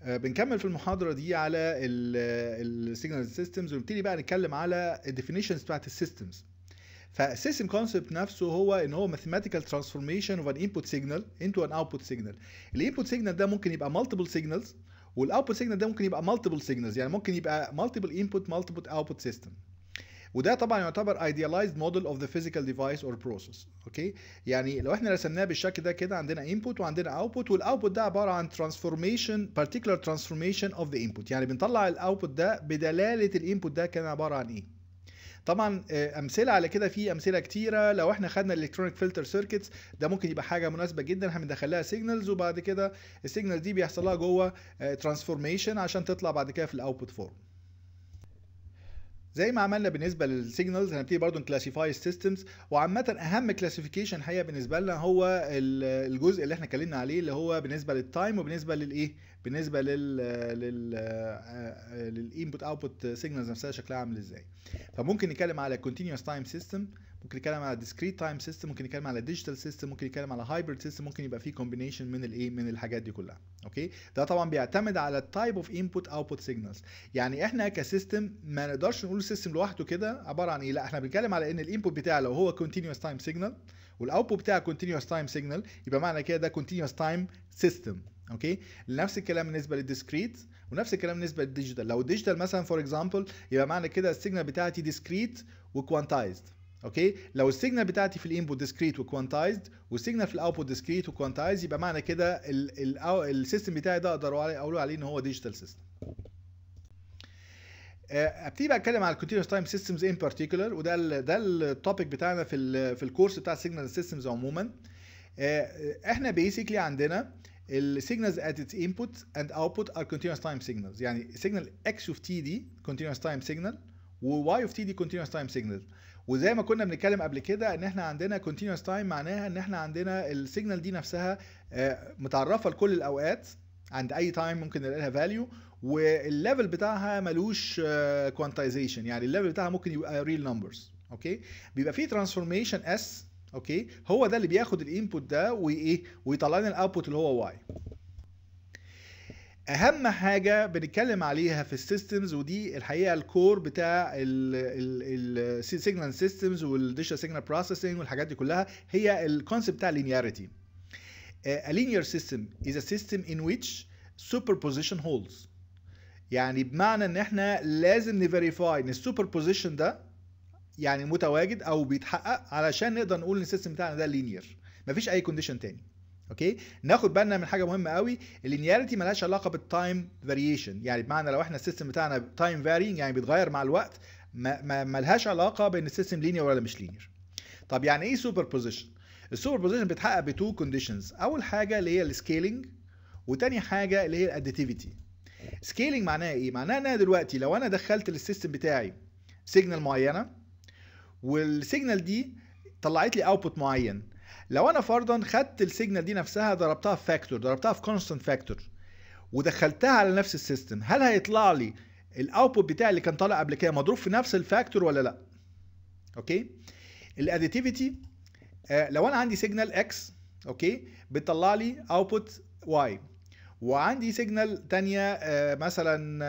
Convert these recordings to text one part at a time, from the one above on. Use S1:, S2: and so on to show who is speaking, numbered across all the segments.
S1: آه، بنكمل في المحاضرة دي على السيجنال سيستمز ونبتدي بقى نتكلم على الديفينيشنز بتاعت السيستمز فالسيستم كونسبت نفسه هو ان هو mathematical transformation of an input signal into an output signal الانبوت سيجنال ده ممكن يبقى multiple signals والاوتبوت سيجنال ده ممكن يبقى multiple signals يعني ممكن يبقى multiple input multiple output system وده طبعا يعتبر idealized model of the physical device or process اوكي يعني لو احنا رسمناه بالشكل ده كده عندنا input وعندنا output والاوتبوت ده عباره عن transformation particular transformation of the input يعني بنطلع الاوتبوت ده بدلاله الانبوت ده كان عباره عن ايه طبعا آه، امثله على كده في امثله كتيره لو احنا خدنا الالكترونيك فلتر سيركتس ده ممكن يبقى حاجه مناسبه جدا احنا بندخلها سيجنالز وبعد كده السيجنال دي بيحصل لها جوه ترانسفورميشن عشان تطلع بعد كده في الاوتبوت فورم زي ما عملنا بالنسبه للسيجنالز هنبتدي برضو نكلاسيفاي السيستمز وعامه اهم كلاسيفيكيشن الحقيقه بالنسبه لنا هو ال- الجزء اللي احنا اتكلمنا عليه اللي هو بالنسبه للتايم وبالنسبه للايه بالنسبه لل لل للانبوت اوتبوت سيجنالز نفسها شكلها عامل ازاي فممكن نتكلم على continuous time system ممكن نتكلم على discrete time system ممكن نتكلم على digital system ممكن نتكلم على hybrid system ممكن يبقى فيه combination من الايه من الحاجات دي كلها اوكي ده طبعا بيعتمد على التايب اوف input output signals يعني احنا كسيستم ما نقدرش نقول السيستم لوحده كده عباره عن ايه لا احنا بنتكلم على ان الانبوت بتاعه لو هو continuous time signal والاوتبوت بتاعه continuous time signal يبقى معنى كده ده continuous time system اوكي نفس الكلام بالنسبه للديسكريت ونفس الكلام بالنسبه للديجيتال لو الديجيتال مثلا فور اكزامبل يبقى معنى كده السيجنال بتاعتي ديسكريت وكوانتايزد اوكي لو السيجنال بتاعتي في الانبوت ديسكريت وكوانتايزد والسيجنال في الاوتبوت ديسكريت وكوانتايزد يبقى معنى كده السيستم بتاعي ده اقدر اقول عليه ان هو ديجيتال سيستم ابتدي بقى اتكلم على الكونتينوس تايم سيستمز ان بارتيكولار وده ال ده التوبيك بتاعنا في ال في الكورس بتاع السيجنال سيستمز عموما آه، احنا بيسكلي عندنا السيجنالز at its input and output are continuous time signals يعني signal x of t دي continuous time signal و y of t دي continuous time signal وزي ما كنا بنتكلم قبل كده ان احنا عندنا continuous time معناها ان احنا عندنا السيجنال دي نفسها آه، متعرفه لكل الاوقات عند اي تايم ممكن نلاقي لها فاليو والليفل بتاعها ملوش كوانتايزيشن يعني الليفل بتاعها ممكن يبقى ريل نمبرز اوكي بيبقى فيه ترانسفورميشن اس اوكي هو ده اللي بياخد الانبوت ده وايه ويطلع لنا الاوتبوت اللي هو واي اهم حاجه بنتكلم عليها في السيستمز ودي الحقيقه الكور بتاع السيجنال سيستمز والديجيتال سيجنال بروسيسنج والحاجات دي كلها هي الكونسيبت بتاع linearity a linear system is a system in which superposition holds يعني بمعنى ان احنا لازم نفيريفاي ان السوبر بوزيشن ده يعني متواجد او بيتحقق علشان نقدر نقول ان السيستم بتاعنا ده لينير مفيش اي كونديشن تاني اوكي ناخد بالنا من حاجه مهمه قوي اللينياريتي ملهاش علاقه بالتايم فاريشن يعني بمعنى لو احنا السيستم بتاعنا تايم فارينج يعني بيتغير مع الوقت ما ما ملهاش علاقه بان السيستم لينير ولا مش لينير طب يعني ايه سوبر بوزيشن السوبر بوزيشن بيتحقق بتو كونديشنز اول حاجه اللي هي السكيلينج وتاني حاجه اللي هي الاديتيفيتي سكيلينج معناها ايه معناها ان انا دلوقتي لو انا دخلت للسيستم بتاعي سيجنال معينه والسيجنال دي طلعت لي اوتبوت معين لو انا فرضا خدت السيجنال دي نفسها ضربتها في فاكتور ضربتها في كونستانت فاكتور ودخلتها على نفس السيستم هل هيطلع لي الاوتبوت بتاعي اللي كان طالع قبل كده مضروب في نفس الفاكتور ولا لا اوكي الاديتيفيتي آه لو انا عندي سيجنال اكس اوكي بتطلع لي اوتبوت واي وعندي سيجنال تانية آه مثلا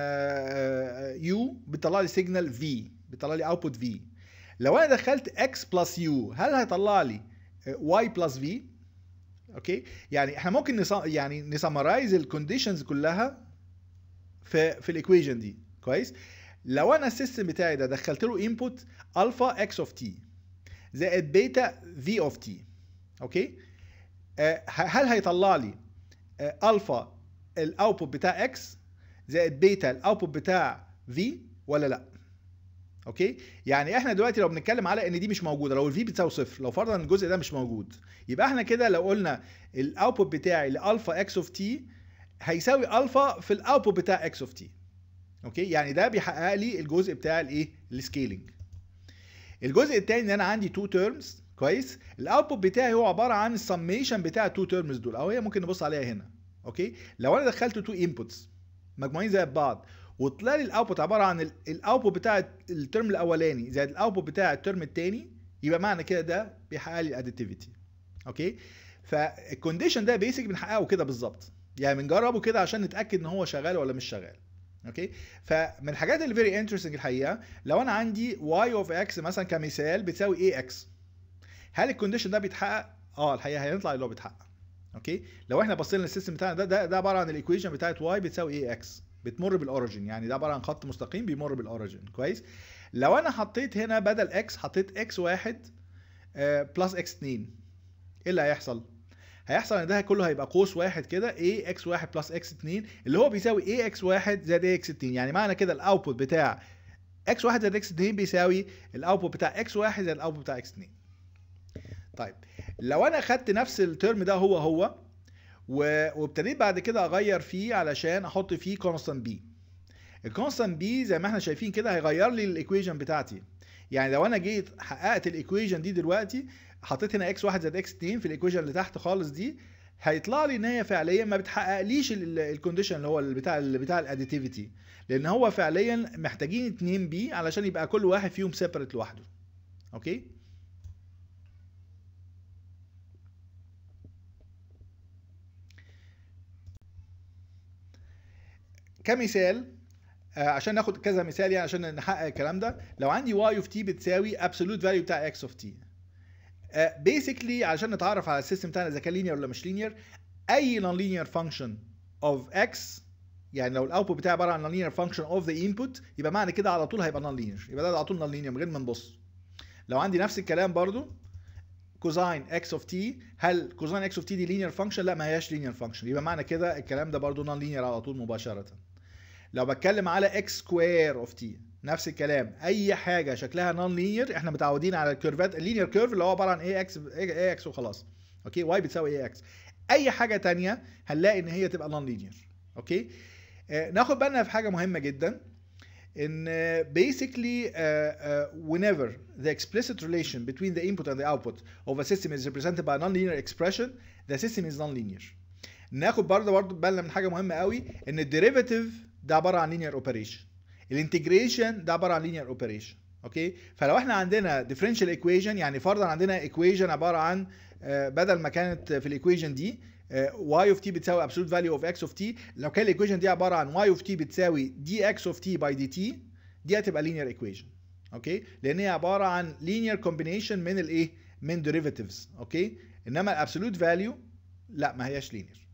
S1: يو بتطلع لي سيجنال في بتطلع لي اوتبوت في لو انا دخلت اكس بلس يو هل هيطلع لي واي بلس في اوكي يعني احنا ممكن نص... يعني نسمرايز الكونديشنز كلها في في الايكويشن دي كويس لو انا السيستم بتاعي ده دخلت له انبوت الفا اكس اوف تي زائد بيتا في اوف تي اوكي آه هل هيطلع لي آه الفا الاوتبوت بتاع اكس زائد بيتا الاوتبوت بتاع في ولا لا اوكي يعني احنا دلوقتي لو بنتكلم على ان دي مش موجوده لو الفي بتساوي صفر لو فرضا الجزء ده مش موجود يبقى احنا كده لو قلنا الاوتبوت بتاعي لالفا اكس اوف تي هيساوي الفا في الاوتبوت بتاع اكس اوف تي اوكي يعني ده بيحقق لي الجزء بتاع الايه السكيلينج الجزء الثاني ان انا عندي تو تيرمز كويس الاوتبوت بتاعي هو عباره عن السميشن بتاع التو تيرمز دول او هي ممكن نبص عليها هنا اوكي لو انا دخلت تو انبوتس مجموعين زي بعض وطلع لي الاوتبوت عباره عن الاوتبوت بتاع الترم الاولاني زائد الاوتبوت بتاع الترم الثاني يبقى معنى كده ده بيحقق لي الاديتيفيتي اوكي فالكونديشن ده بيسك بنحققه كده بالظبط يعني بنجربه كده عشان نتاكد ان هو شغال ولا مش شغال اوكي فمن الحاجات اللي فيري انترستنج الحقيقه لو انا عندي y اوف x مثلا كمثال بتساوي ax هل الكونديشن ده بيتحقق اه الحقيقه هيطلع اللي هو بيتحقق اوكي لو احنا بصينا للسيستم بتاعنا ده ده, ده عباره عن الايكويشن بتاعت y بتساوي ax بتمر بالاوريجن يعني ده عباره عن خط مستقيم بيمر بالاوريجن كويس لو انا حطيت هنا بدل x حطيت x1 بلس x2 ايه اللي هيحصل هيحصل ان ده كله هيبقى قوس واحد كده a x1 بلس x2 اللي هو بيساوي a x1 زائد a x2 يعني معنى كده الاوتبوت بتاع x1 زائد x2 بيساوي الاوتبوت بتاع x1 زائد الاوتبوت بتاع x2 طيب لو انا خدت نفس الترم ده هو هو وابتديت بعد كده اغير فيه علشان احط فيه كونستانت بي الكونستانت بي زي ما احنا شايفين كده هيغير لي الايكويشن بتاعتي يعني لو انا جيت حققت الايكويشن دي دلوقتي حطيت هنا x1 زائد x2 في الايكويشن اللي تحت خالص دي هيطلع لي ان هي فعليا ما بتحققليش الكونديشن اللي هو اللي بتاع اللي بتاع الاديتيفيتي لان هو فعليا محتاجين 2 بي علشان يبقى كل واحد فيهم سيبريت لوحده اوكي كمثال عشان ناخد كذا مثال يعني عشان نحقق الكلام ده لو عندي y اوف t بتساوي absolute value بتاع x اوف t بيسكلي عشان نتعرف على السيستم بتاعنا اذا كان لينير ولا مش لينير اي نون لينير فانكشن اوف x يعني لو الاوتبوت بتاعي عباره عن نون لينير فانكشن اوف ذا انبوت يبقى معنى كده على طول هيبقى نون لينير يبقى ده على طول نون لينير من غير ما نبص لو عندي نفس الكلام برضو كوزاين اكس اوف تي هل كوزاين اكس اوف تي دي لينير فانكشن لا ما هياش لينير فانكشن يبقى معنى كده الكلام ده برضو نون لينير على طول مباشره لو بتكلم على اكس سكوير اوف تي نفس الكلام اي حاجه شكلها نون لينير احنا متعودين على الكيرفات اللينير كيرف اللي هو عباره عن اي اكس اي اكس وخلاص اوكي واي بتساوي اي اكس اي حاجه تانية هنلاقي ان هي تبقى نون لينير اوكي آه ناخد بالنا في حاجه مهمه جدا ان basically uh, uh, whenever the explicit relation between the input and the output of a system is represented by a nonlinear expression the system is nonlinear ناخد برضه برضه بالنا من حاجه مهمه قوي ان الديريفاتيف ده عباره عن linear operation الانتجريشن ده عباره عن linear operation اوكي فلو احنا عندنا differential equation يعني فرضا عندنا equation عباره عن بدل ما كانت في الايكويشن دي y of t بتساوي absolute value of x of t لو كان الايكويشن دي عباره عن y of t بتساوي dx of t by dt دي هتبقى linear equation اوكي لان هي عباره عن linear combination من الايه من derivatives اوكي انما الابسولوت فاليو لا ما هياش linear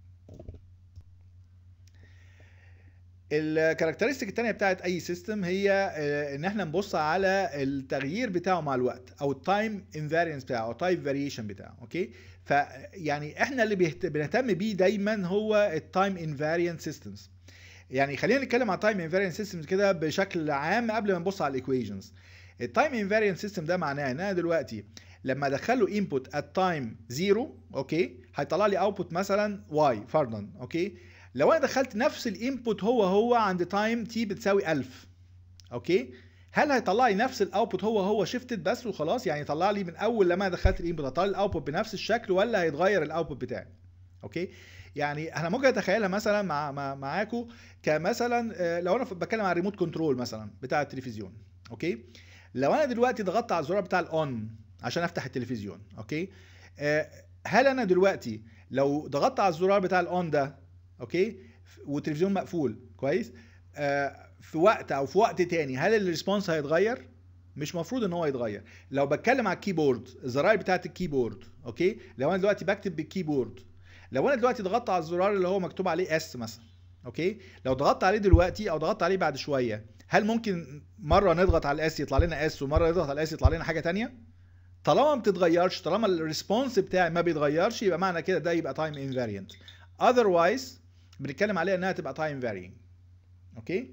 S1: الكاركترستيك الثانيه بتاعت اي سيستم هي ان احنا نبص على التغيير بتاعه مع الوقت او التايم انفارينس بتاعه او تايم فاريشن بتاعه اوكي فيعني احنا اللي بنهتم بيه دايما هو التايم انفارينت سيستمز يعني خلينا نتكلم على تايم انفارينت سيستمز كده بشكل عام قبل ما نبص على الايكويشنز التايم انفارينت سيستم ده معناه ان انا دلوقتي لما ادخله انبوت ات تايم زيرو اوكي هيطلع لي اوتبوت مثلا واي فرضا اوكي لو انا دخلت نفس الانبوت هو هو عند تايم تي بتساوي 1000 اوكي هل هيطلع لي نفس الاوتبوت هو هو شيفتد بس وخلاص يعني يطلع لي من اول لما دخلت الانبوت هيطلع لي الاوتبوت بنفس الشكل ولا هيتغير الاوتبوت بتاعي اوكي يعني انا ممكن اتخيلها مثلا مع, مع معاكم كمثلا لو انا بتكلم عن ريموت كنترول مثلا بتاع التلفزيون اوكي لو انا دلوقتي ضغطت على الزرار بتاع الاون عشان افتح التلفزيون اوكي هل انا دلوقتي لو ضغطت على الزرار بتاع الاون ده اوكي والتلفزيون مقفول كويس آه في وقت او في وقت تاني هل الريسبونس هيتغير مش مفروض ان هو يتغير لو بتكلم على الكيبورد الزراير بتاعت الكيبورد اوكي لو انا دلوقتي بكتب بالكيبورد لو انا دلوقتي ضغطت على الزرار اللي هو مكتوب عليه اس مثلا اوكي لو ضغطت عليه دلوقتي او ضغطت عليه بعد شويه هل ممكن مره نضغط على الاس يطلع لنا اس ومره نضغط على الاس يطلع لنا حاجه تانية طالما ما بتتغيرش طالما الريسبونس بتاعي ما بيتغيرش يبقى معنى كده ده يبقى تايم انفاريانت otherwise بنتكلم عليها انها تبقى تايم varying اوكي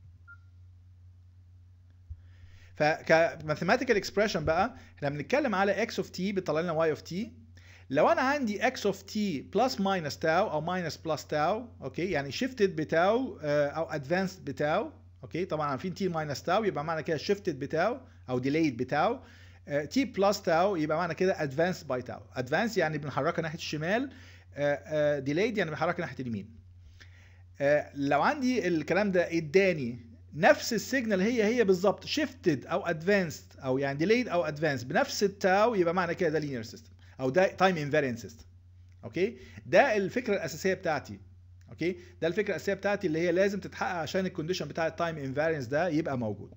S1: فكماثيماتيكال اكسبريشن بقى احنا بنتكلم على x of t بيطلع لنا y of t لو انا عندي x of t plus minus تاو او minus plus تاو اوكي يعني shifted بتاو او advanced بتاو اوكي طبعا عارفين t minus تاو يبقى معنى كده shifted بتاو او delayed بتاو t plus تاو يبقى معنى كده advanced by تاو advanced يعني بنحركها ناحيه الشمال delayed يعني بنحركها ناحيه اليمين لو عندي الكلام ده اداني نفس السيجنال هي هي بالظبط شيفتد او ادفانسد او يعني ديليد او ادفانس بنفس التاو يبقى معنى كده ده لينير سيستم او ده تايم انفاريانت سيستم اوكي ده الفكره الاساسيه بتاعتي اوكي ده الفكره الاساسيه بتاعتي اللي هي لازم تتحقق عشان الكونديشن بتاع التايم انفارينس ده يبقى موجود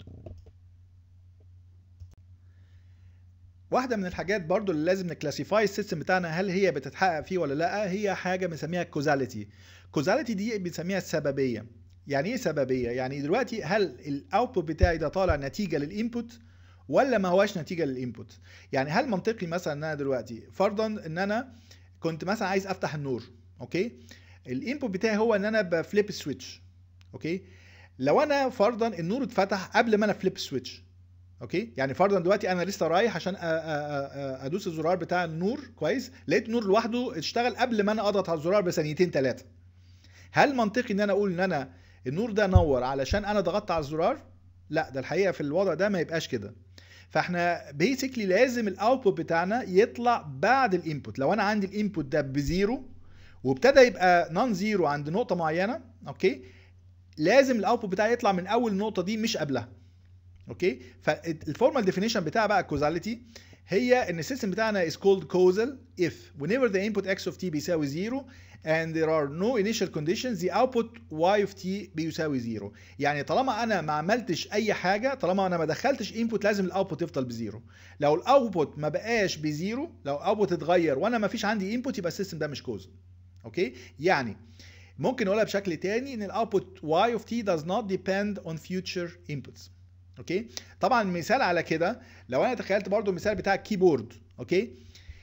S1: واحده من الحاجات برضو اللي لازم نكلاسيفاي السيستم بتاعنا هل هي بتتحقق فيه ولا لا هي حاجه بنسميها كوزاليتي كوزاليتي دي بنسميها السببيه يعني ايه سببيه يعني دلوقتي هل الاوتبوت بتاعي ده طالع نتيجه للانبوت ولا ما هواش نتيجه للانبوت يعني هل منطقي مثلا ان انا دلوقتي فرضا ان انا كنت مثلا عايز افتح النور اوكي الانبوت بتاعي هو ان انا بفليب سويتش اوكي لو انا فرضا النور اتفتح قبل ما انا فليب سويتش اوكي يعني فرضا دلوقتي انا لسه رايح عشان ادوس الزرار بتاع النور كويس لقيت النور لوحده اشتغل قبل ما انا اضغط على الزرار بثانيتين ثلاثه هل منطقي ان انا اقول ان انا النور ده نور علشان انا ضغطت على الزرار لا ده الحقيقه في الوضع ده ما يبقاش كده فاحنا بيسكلي لازم الاوتبوت بتاعنا يطلع بعد الانبوت لو انا عندي الانبوت ده بزيرو وابتدى يبقى نون زيرو عند نقطه معينه اوكي لازم الاوتبوت بتاعي يطلع من اول النقطه دي مش قبلها اوكي فالفورمال ديفينيشن بتاع بقى كوزاليتي هي ان السيستم بتاعنا is called causal if whenever the input x of t بيساوي 0 and there are no initial conditions the output y of t بيساوي 0 يعني طالما انا ما عملتش اي حاجه طالما انا ما دخلتش input لازم الاوتبوت يفضل بزيرو لو الاوتبوت ما بقاش بزيرو لو الاوتبوت اتغير وانا ما فيش عندي input يبقى السيستم ده مش causal اوكي يعني ممكن نقولها بشكل تاني ان الاوتبوت y of t does not depend on future inputs اوكي طبعا مثال على كده لو انا تخيلت برضو المثال بتاع الكيبورد اوكي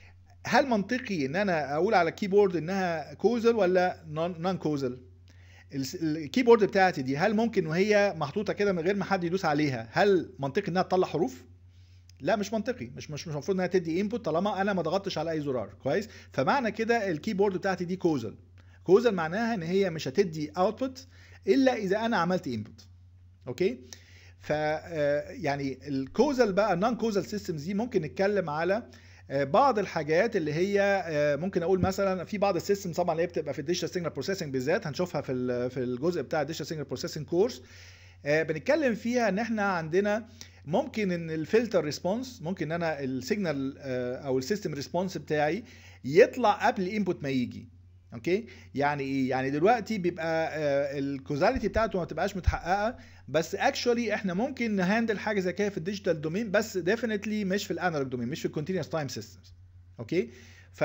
S1: هل منطقي ان انا اقول على الكيبورد انها كوزل ولا نون كوزل الكيبورد بتاعتي دي هل ممكن وهي محطوطه كده من غير ما حد يدوس عليها هل منطقي انها تطلع حروف لا مش منطقي مش مش المفروض انها تدي انبوت طالما انا ما ضغطتش على اي زرار كويس فمعنى كده الكيبورد بتاعتي دي كوزل كوزل معناها ان هي مش هتدي اوتبوت الا اذا انا عملت انبوت اوكي ف يعني الكوزال بقى النون كوزال سيستمز دي ممكن نتكلم على بعض الحاجات اللي هي ممكن اقول مثلا في بعض السيستم طبعا اللي هي بتبقى في الديجيتال سيجنال بروسيسنج بالذات هنشوفها في في الجزء بتاع الديجيتال سيجنال بروسيسنج كورس بنتكلم فيها ان احنا عندنا ممكن ان الفلتر ريسبونس ممكن ان انا السيجنال او السيستم ريسبونس بتاعي يطلع قبل الانبوت ما يجي اوكي يعني ايه يعني دلوقتي بيبقى الكوزاليتي بتاعته ما تبقاش متحققه بس اكشولي احنا ممكن نهاندل حاجه زي كده في الديجيتال دومين بس ديفينتلي مش في الانالوج دومين مش في الكونتينوس تايم سيستمز اوكي ف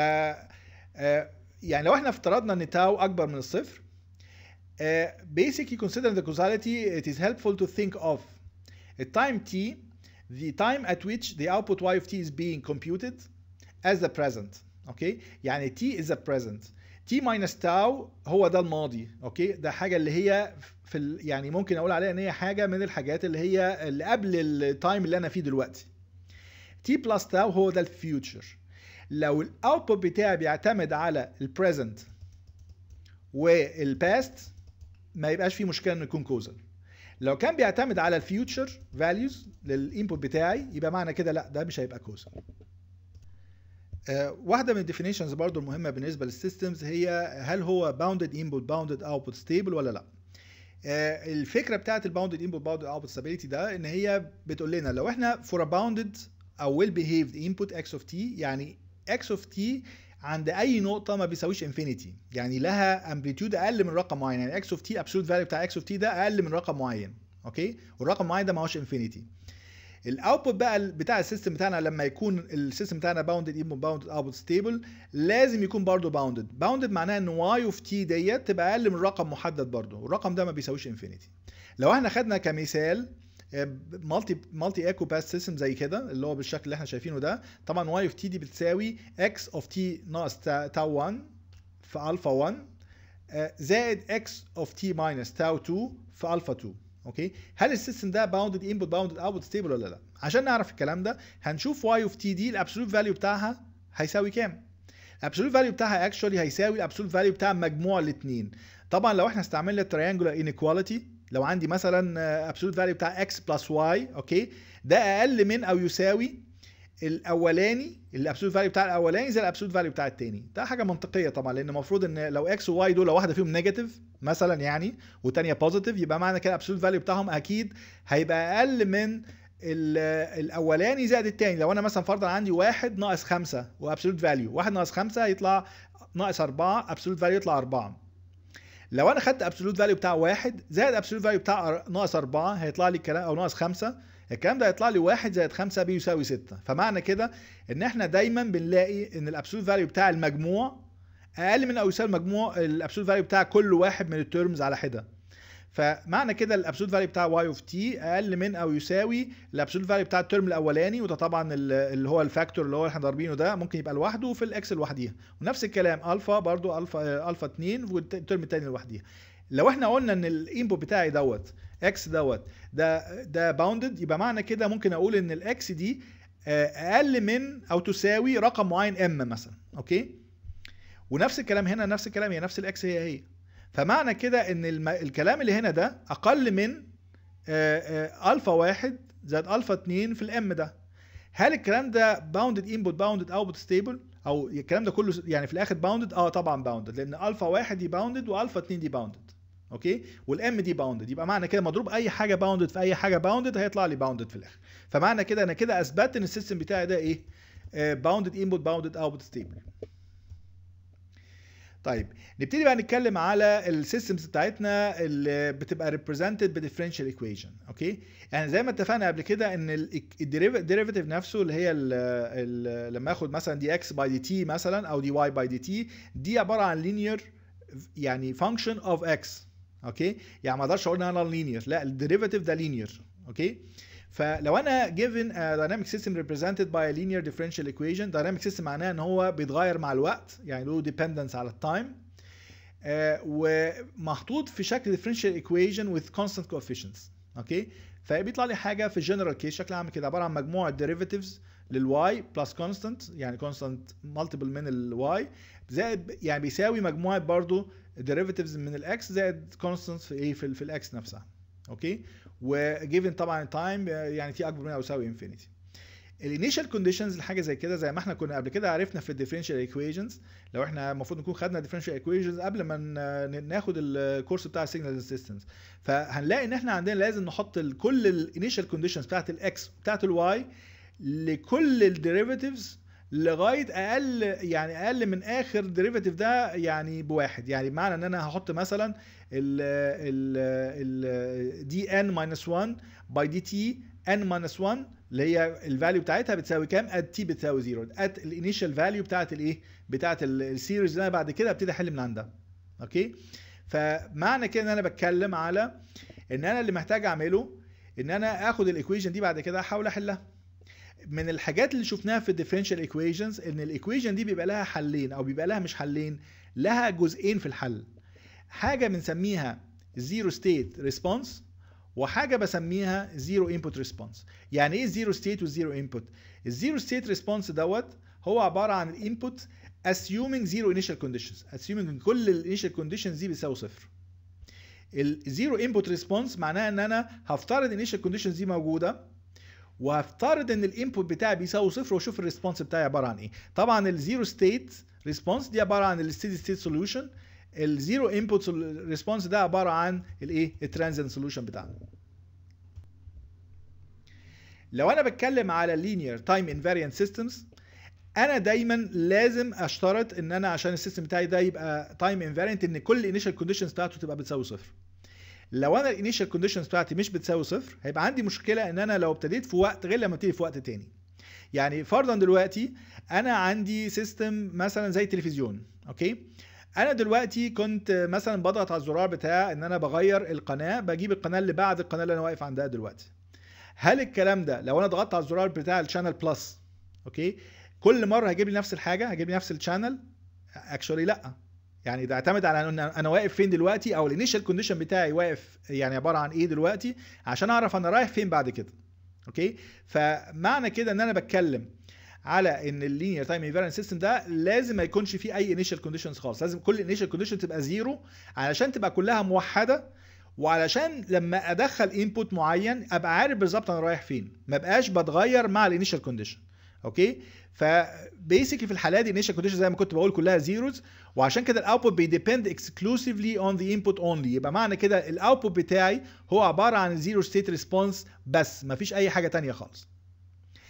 S1: يعني لو احنا افترضنا ان تاو اكبر من الصفر basically considering the causality it is helpful to think of a time t the time at which the output y of t is being computed as the present اوكي يعني t is the present t minus tau هو ده الماضي اوكي ده حاجه اللي هي في ال... يعني ممكن اقول عليها ان هي حاجه من الحاجات اللي هي اللي قبل التايم اللي انا فيه دلوقتي t plus tau هو ده الفيوتشر لو الاوتبوت بتاعي بيعتمد على البريزنت والباست ما يبقاش فيه مشكله انه يكون كوزل لو كان بيعتمد على الفيوتشر فاليوز للانبوت بتاعي يبقى معنى كده لا ده مش هيبقى كوزل واحدة من الديفينيشنز برضو المهمة بالنسبة للسيستمز هي هل هو bounded input bounded output stable ولا لا الفكرة بتاعت الباوندد input bounded output stability ده ان هي بتقول لنا لو احنا for a bounded او well behaved input x of t يعني x of t عند اي نقطة ما بيساويش انفينيتي يعني لها امبليتيود اقل من رقم معين يعني x of t absolute value بتاع x of t ده اقل من رقم معين اوكي والرقم معين ده ما هوش انفينيتي الاوتبوت بقى بتاع السيستم بتاعنا لما يكون السيستم بتاعنا باوندد انبوت باوندد اوتبوت ستيبل لازم يكون برضه باوندد باوندد معناها ان واي اوف تي ديت تبقى اقل من رقم محدد برضه والرقم ده ما بيساويش انفينيتي لو احنا خدنا كمثال مالتي مالتي ايكو باس سيستم زي كده اللي هو بالشكل اللي احنا شايفينه ده طبعا واي اوف تي دي بتساوي اكس اوف تي ناقص تاو 1 في الفا 1 زائد اكس اوف تي ماينس تاو 2 في الفا 2 اوكي هل السيستم ده باوندد انبوت باوندد اوتبوت ستيبل ولا لا عشان نعرف الكلام ده هنشوف واي اوف تي دي الابسولوت فاليو بتاعها هيساوي كام الابسولوت فاليو بتاعها اكشولي هيساوي الابسولوت فاليو بتاع مجموع الاثنين طبعا لو احنا استعملنا التريانجولار انيكواليتي لو عندي مثلا ابسولوت فاليو بتاع اكس بلس واي اوكي ده اقل من او يساوي الاولاني الابسولوت فاليو بتاع الاولاني زي الابسولوت فاليو بتاع الثاني ده حاجه منطقيه طبعا لان المفروض ان لو اكس وواي دول واحده فيهم نيجاتيف مثلا يعني والثانيه بوزيتيف يبقى معنى كده الابسولوت فاليو بتاعهم اكيد هيبقى اقل من الاولاني زائد الثاني لو انا مثلا فرضا عندي واحد ناقص خمسة وابسولوت فاليو واحد ناقص خمسة يطلع ناقص أربعة ابسولوت فاليو يطلع أربعة لو انا خدت ابسولوت فاليو بتاع واحد زائد ابسولوت فاليو بتاع ناقص أربعة هيطلع لي الكلام او ناقص خمسة الكلام ده هيطلع لي واحد زائد خمسة بيساوي ستة فمعنى كده ان احنا دايما بنلاقي ان الابسولوت فاليو بتاع المجموع اقل من او يساوي المجموع الابسولوت فاليو بتاع كل واحد من التيرمز على حده فمعنى كده الابسولوت فاليو بتاع واي اوف تي اقل من او يساوي الابسولوت فاليو بتاع الترم الاولاني وده طبعا اللي هو الفاكتور اللي هو احنا ضاربينه ده ممكن يبقى لوحده وفي الاكس لوحديها ونفس الكلام الفا برضو الفا الفا 2 والترم الثاني لوحديها لو احنا قلنا ان الانبوت بتاعي دوت اكس دوت ده ده باوندد يبقى معنى كده ممكن اقول ان الاكس دي اقل من او تساوي رقم معين ام مثلا اوكي ونفس الكلام هنا نفس الكلام هي نفس الاكس هي هي فمعنى كده ان الم... الكلام اللي هنا ده اقل من الفا واحد زائد الفا 2 في الام ده هل الكلام ده باوندد انبوت باوندد اوتبوت ستيبل او الكلام ده كله يعني في الاخر باوندد اه طبعا باوندد لان الفا واحد دي باوندد والفا 2 دي باوندد اوكي والام دي باوندد يبقى معنى كده مضروب اي حاجه باوندد في اي حاجه باوندد هيطلع لي باوندد في الاخر فمعنى كده انا كده اثبتت ان السيستم بتاعي ده ايه باوندد انبوت باوندد اوتبوت ستيبل طيب نبتدي بقى نتكلم على السيستمز بتاعتنا اللي بتبقى ريبريزنتد بديفرنشال ايكويشن اوكي يعني زي ما اتفقنا قبل كده ان الديريفيتيف نفسه اللي هي ال ال لما اخد مثلا دي اكس باي دي تي مثلا او دي واي باي دي تي دي عباره عن لينير يعني فانكشن اوف اكس اوكي يعني ما اقدرش اقول انها لينير لا الديريفيتيف ده لينير اوكي فلو انا given a dynamic system represented by a linear differential equation dynamic system معناه ان هو بيتغير مع الوقت يعني له dependence على التايم آه ومحطوط في شكل differential equation with constant coefficients اوكي فبيطلع لي حاجه في الجنرال كيس شكلها عامل كده عباره عن مجموعه derivatives للواي بلس كونستانت يعني كونستانت مالتيبل من الواي زائد يعني بيساوي مجموعه برضو derivatives من الاكس زائد كونستانت في ايه في, في الاكس نفسها اوكي وجيفن طبعا تايم يعني تي اكبر من او يساوي انفينيتي الانيشال كونديشنز لحاجه زي كده زي ما احنا كنا قبل كده عرفنا في الديفرنشال ايكويشنز لو احنا المفروض نكون خدنا ديفرنشال ايكويشنز قبل ما ناخد الكورس بتاع السيجنال سيستمز فهنلاقي ان احنا عندنا لازم نحط كل الانيشال كونديشنز بتاعت الاكس بتاعت الواي لكل الديريفاتيفز لغايه اقل يعني اقل من اخر ديريفاتيف ده يعني بواحد يعني بمعنى ان انا هحط مثلا ال ال دي ان ماينس 1 باي دي تي ان ماينس 1 اللي هي الفاليو بتاعتها بتساوي كام؟ ات تي بتساوي 0 ات الانيشال فاليو بتاعت الايه؟ بتاعت السيريز اللي انا بعد كده ابتدي احل من عندها. اوكي؟ فمعنى كده ان انا بتكلم على ان انا اللي محتاج اعمله ان انا اخد الايكويشن دي بعد كده احاول احلها. من الحاجات اللي شفناها في الديفرنشال ايكويشنز ان الايكويشن دي بيبقى لها حلين او بيبقى لها مش حلين لها جزئين في الحل. حاجه بنسميها زيرو ستيت ريسبونس وحاجه بسميها زيرو انبوت ريسبونس يعني ايه زيرو ستيت والزيرو انبوت الزيرو ستيت ريسبونس دوت هو عباره عن الانبوت assuming zero initial conditions assuming ان كل الانيشال كونديشنز دي بيساوي صفر الزيرو انبوت ريسبونس معناها ان انا هفترض الانيشال كونديشنز دي موجوده وهفترض ان الانبوت بتاعي بيساوي صفر واشوف الريسبونس بتاعي عباره عن ايه طبعا الزيرو ستيت ريسبونس دي عباره عن الستيدي ستيت سوليوشن الزيرو انبوت ريسبونس ده عباره عن الايه الترانزينت سوليوشن بتاعنا لو انا بتكلم على linear time invariant systems انا دايما لازم اشترط ان انا عشان السيستم بتاعي ده يبقى تايم انفارينت ان كل الانيشال كونديشنز بتاعته تبقى بتساوي صفر لو انا الانيشال كونديشنز بتاعتي مش بتساوي صفر هيبقى عندي مشكله ان انا لو ابتديت في وقت غير لما ابتدي في وقت تاني يعني فرضا دلوقتي انا عندي سيستم مثلا زي التلفزيون اوكي انا دلوقتي كنت مثلا بضغط على الزرار بتاع ان انا بغير القناه بجيب القناه اللي بعد القناه اللي انا واقف عندها دلوقتي هل الكلام ده لو انا ضغطت على الزرار بتاع الشانل بلس اوكي كل مره هيجيب لي نفس الحاجه هيجيب لي نفس الشانل اكشولي لا يعني ده اعتمد على ان انا واقف فين دلوقتي او الانيشال كونديشن بتاعي واقف يعني عباره عن ايه دلوقتي عشان اعرف انا رايح فين بعد كده اوكي فمعنى كده ان انا بتكلم على ان اللينير تايم انفيرنت سيستم ده لازم ما يكونش فيه اي انيشال كونديشنز خالص لازم كل انيشال كونديشن تبقى زيرو علشان تبقى كلها موحده وعلشان لما ادخل انبوت معين ابقى عارف بالظبط انا رايح فين ما بقاش بتغير مع الانيشال كونديشن اوكي فبيسكلي في الحالات دي الانيشال كونديشن زي ما كنت بقول كلها زيروز وعشان كده الاوتبوت بيديبند اكسكلوسيفلي اون ذا انبوت اونلي يبقى معنى كده الاوتبوت بتاعي هو عباره عن زيرو ستيت ريسبونس بس مفيش اي حاجه تانية خالص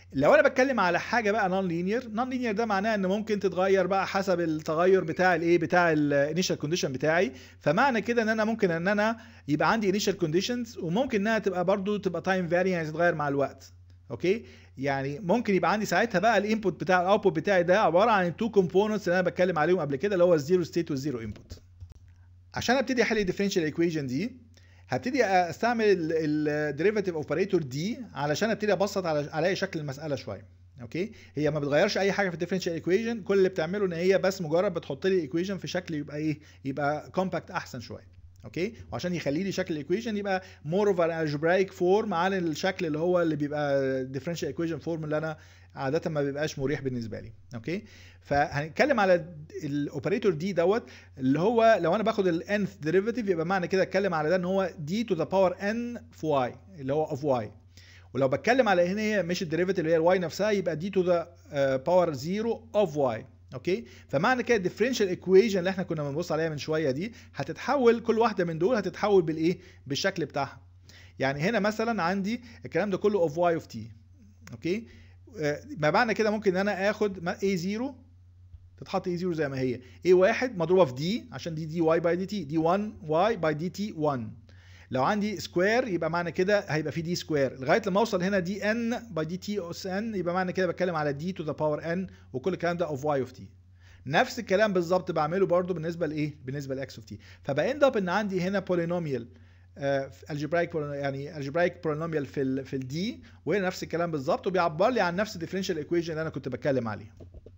S1: لو انا بتكلم على حاجه بقى نون لينير نون لينير ده معناه ان ممكن تتغير بقى حسب التغير بتاع الايه بتاع الانيشال كونديشن بتاعي فمعنى كده ان انا ممكن ان انا يبقى عندي انيشال كونديشنز وممكن انها تبقى برضو تبقى تايم فاري يعني تتغير مع الوقت اوكي يعني ممكن يبقى عندي ساعتها بقى الانبوت بتاع الاوتبوت بتاعي ده عباره عن التو كومبوننتس اللي انا بتكلم عليهم قبل كده اللي هو الزيرو ستيت والزيرو انبوت عشان ابتدي احل الديفرنشال ايكويشن دي هبتدي استعمل الديريفاتيف اوبريتور دي علشان ابتدي ابسط على الاقي شكل المساله شويه اوكي هي ما بتغيرش اي حاجه في الديفرنشال ايكويشن كل اللي بتعمله ان هي بس مجرد بتحط لي الايكويشن في شكل يبقى ايه يبقى كومباكت احسن شويه اوكي وعشان يخلي لي شكل الايكويشن يبقى مور اوف ان الجبرايك فورم عن الشكل اللي هو اللي بيبقى ديفرنشال ايكويشن فورم اللي انا عاده ما بيبقاش مريح بالنسبه لي اوكي فهنتكلم على الاوبريتور دي دوت اللي هو لو انا باخد الانث ديريفيتيف يبقى معنى كده اتكلم على ده ان هو دي تو ذا باور ان في واي اللي هو اوف واي ولو بتكلم على هنا هي مش الديريفيتيف اللي هي الواي نفسها يبقى دي تو ذا باور 0 اوف واي اوكي فمعنى كده الديفرنشال ايكويشن اللي احنا كنا بنبص عليها من شويه دي هتتحول كل واحده من دول هتتحول بالايه بالشكل بتاعها يعني هنا مثلا عندي الكلام ده كله اوف واي اوف تي اوكي ما معنى كده ممكن ان انا اخد A0 تتحط A0 زي ما هي A1 مضروبه في دي عشان دي دي واي باي دي تي دي 1 واي باي دي تي 1 لو عندي سكوير يبقى معنى كده هيبقى في دي سكوير لغايه لما اوصل هنا دي ان باي دي تي اس ان يبقى معنى كده بتكلم على دي تو ذا باور ان وكل الكلام ده اوف واي اوف تي نفس الكلام بالظبط بعمله برضو بالنسبه لايه بالنسبه لاكس اوف تي فباند اب ان عندي هنا بولينوميال الجبرايك يعني الجبرايك بولينوميال في ال في الدي وهنا نفس الكلام بالظبط وبيعبر لي عن نفس الديفرنشال ايكويشن اللي انا كنت بتكلم عليه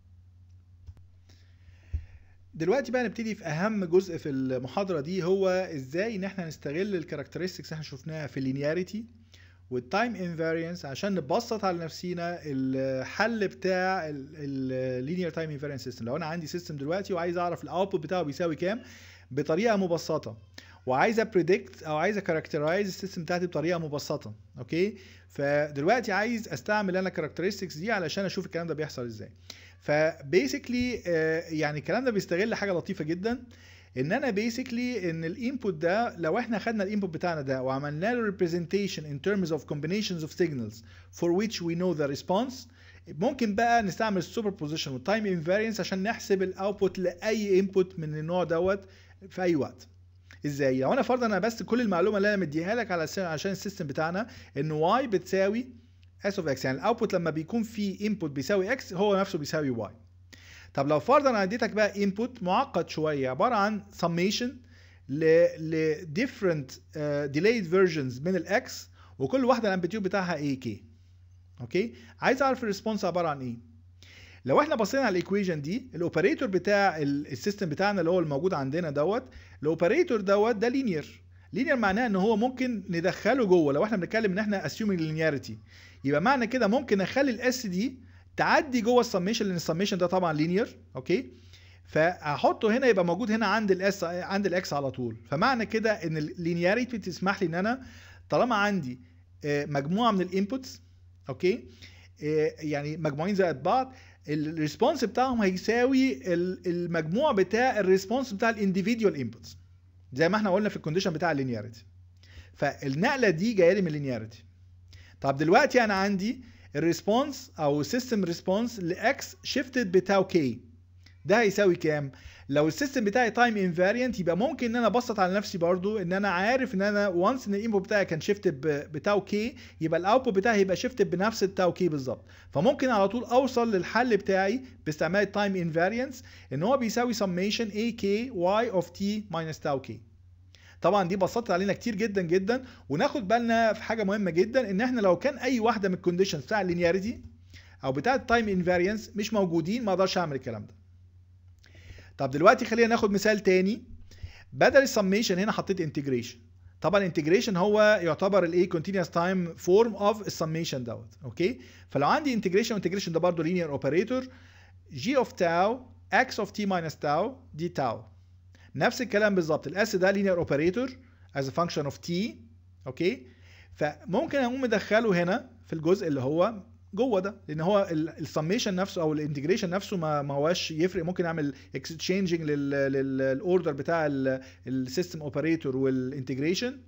S1: دلوقتي بقى نبتدي في اهم جزء في المحاضره دي هو ازاي ان احنا نستغل الكاركترستكس اللي احنا شفناها في اللينياريتي والتايم انفاريانس عشان نبسط على نفسينا الحل بتاع اللينير تايم انفاريانس سيستم لو انا عندي سيستم دلوقتي وعايز اعرف الاوتبوت بتاعه بيساوي كام بطريقه مبسطه وعايز ابريدكت او عايز اكاركترايز السيستم بتاعتي بطريقه مبسطه اوكي فدلوقتي عايز استعمل انا الكاركترستكس دي علشان اشوف الكلام ده بيحصل ازاي فبيسكلي يعني الكلام ده بيستغل حاجه لطيفه جدا ان انا بيسكلي ان الانبوت ده لو احنا خدنا الانبوت بتاعنا ده وعملنا له representation in terms of combinations of signals for which we know the response ممكن بقى نستعمل السوبر بوزيشن والتايم انفارينس عشان نحسب الاوتبوت لاي انبوت من النوع دوت في اي وقت ازاي لو انا فرضا انا بس كل المعلومه اللي انا مديها لك على عشان السيستم بتاعنا ان واي بتساوي اس اوف اكس يعني الاوتبوت لما بيكون في انبوت بيساوي اكس هو نفسه بيساوي واي طب لو فرضا انا اديتك بقى انبوت معقد شويه عباره عن summation ل different uh, delayed versions من الاكس وكل واحده الامبليتيود بتاعها اي كي اوكي عايز اعرف الريسبونس عباره عن ايه لو احنا بصينا على الايكويشن دي الاوبريتور بتاع السيستم بتاعنا اللي هو الموجود عندنا دوت الاوبريتور دوت ده لينير لينير معناه ان هو ممكن ندخله جوه لو احنا بنتكلم ان احنا assuming linearity يبقى معنى كده ممكن اخلي الاس دي تعدي جوه السميشن لان السميشن ده طبعا لينير اوكي فهحطه هنا يبقى موجود هنا عند الاس عند الاكس على طول فمعنى كده ان اللينياريتي بتسمح لي ان انا طالما عندي مجموعه من الانبوتس اوكي يعني مجموعين زائد بعض الريسبونس بتاعهم هيساوي المجموع بتاع الريسبونس بتاع الانديفيديوال انبوتس زي ما احنا قلنا في الكونديشن بتاع اللينياريتي فالنقله دي جايه لي من اللينياريتي طب دلوقتي انا عندي الريسبونس او سيستم ريسبونس لاكس شيفتد بتاو كي ده هيساوي كام لو السيستم بتاعي تايم انفاريانت يبقى ممكن ان انا ابسط على نفسي برضو ان انا عارف ان انا وانس ان الانبوت بتاعي كان شيفتد بتاو كي يبقى الاوتبوت بتاعي هيبقى شيفتد بنفس التاو كي بالظبط فممكن على طول اوصل للحل بتاعي باستعمال التايم انفاريانس ان هو بيساوي summation a k y of t minus tau k طبعا دي بسطت علينا كتير جدا جدا وناخد بالنا في حاجه مهمه جدا ان احنا لو كان اي واحده من الكونديشنز بتاع اللينياريتي او بتاع التايم انفاريانس مش موجودين ما اقدرش اعمل الكلام ده طب دلوقتي خلينا ناخد مثال تاني بدل السميشن هنا حطيت انتجريشن طبعا الانتجريشن هو يعتبر الايه continuous time form of السميشن دوت اوكي فلو عندي انتجريشن انتجريشن ده برضه linear اوبريتور g of tau x of t minus tau دي tau نفس الكلام بالظبط الاس ده linear اوبريتور as a function of t اوكي فممكن اقوم مدخله هنا في الجزء اللي هو جوه ده لان هو السميشن نفسه او الانتجريشن نفسه ما ما هواش يفرق ممكن اعمل اكستشينجنج للاوردر بتاع السيستم اوبريتور والانتجريشن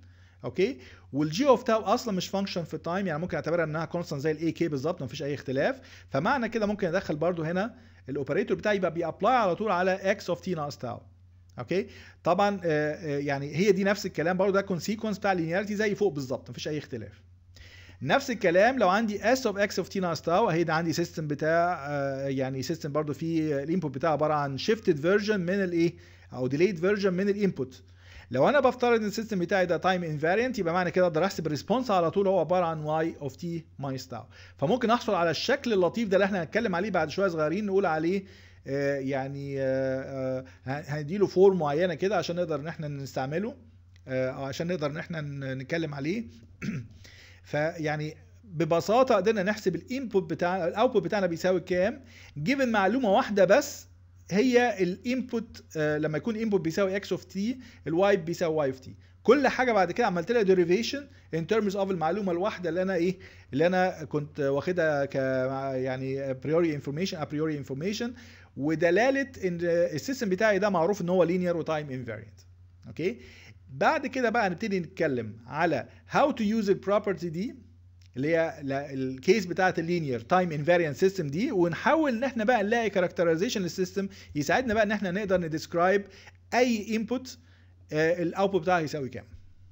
S1: اوكي والجي اوف تاو اصلا مش فانكشن في التايم يعني ممكن اعتبرها انها كونستانت زي الاي كي بالظبط مفيش اي اختلاف فمعنى كده ممكن ادخل برضو هنا الاوبريتور بتاعي يبقى بيابلاي على طول على اكس اوف تي ناقص تاو اوكي طبعا يعني هي دي نفس الكلام برضو ده كونسيكونس بتاع اللينياريتي زي فوق بالظبط مفيش اي اختلاف نفس الكلام لو عندي اس اوف اكس اوف تي ناقص تاو اهي ده عندي سيستم بتاع يعني سيستم برضو فيه الانبوت بتاعه عباره عن شيفتد فيرجن من الايه او ديليد فيرجن من الانبوت لو انا بفترض ان السيستم بتاعي ده تايم انفاريانت يبقى معنى كده اقدر احسب الريسبونس على طول هو عباره عن واي اوف تي ماينس تاو فممكن احصل على الشكل اللطيف ده اللي احنا هنتكلم عليه بعد شويه صغيرين نقول عليه آه يعني آه هنديله فورم معينه كده عشان نقدر ان احنا نستعمله آه عشان نقدر ان احنا نتكلم عليه فيعني ببساطه قدرنا نحسب الانبوت بتاعنا الاوتبوت بتاعنا بيساوي كام جيفن معلومه واحده بس هي الانبوت آه لما يكون انبوت بيساوي اكس اوف تي الواي بيساوي واي اوف تي كل حاجه بعد كده عملت لها ديريفيشن ان ترمز اوف المعلومه الواحده اللي انا ايه اللي انا كنت واخدها ك يعني بريوري انفورميشن ابريوري انفورميشن ودلاله ان السيستم بتاعي ده معروف ان هو لينير وتايم انفاريانت اوكي بعد كده بقى نبتدي نتكلم على هاو تو يوز البروبرتي دي اللي هي الكيس بتاعت اللينير تايم انفاريانت سيستم دي ونحاول ان احنا بقى نلاقي كاركترايزيشن للسيستم يساعدنا بقى ان احنا نقدر نديسكرايب اي انبوت الاوتبوت بتاعها يساوي كام